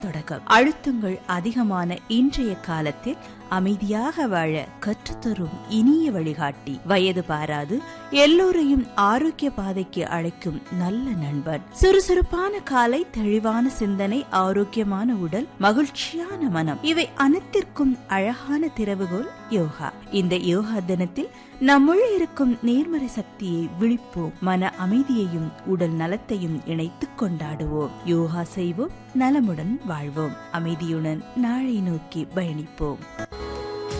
தொடக்கம் அழுத்தங்கள் அதிகமான இன்றைய காலத்தில் அமைதியாக வாழ கற்றுத்தரும் இனிய வழிகாட்டி வயது பாராது எல்லோரையும் ஆரோக்கிய பாதைக்கு அழைக்கும் நல்ல நண்பன் சுறுசுறுப்பான காலை தெளிவான சிந்தனை ஆரோக்கியமான உடல் மகிழ்ச்சியான மனம் இவை அனைத்திற்கும் அழகான திறவுகோல் யோகா இந்த யோகா தினத்தில் நம்முள் இருக்கும் நேர்மறை சக்தியை விழிப்போம் மன அமைதியையும் உடல் நலத்தையும் இணைத்துக் கொண்டாடுவோம் யோகா செய்வோம் நலமுடன் வாழ்வோம் அமைதியுடன் நாளை நோக்கி பயணிப்போம்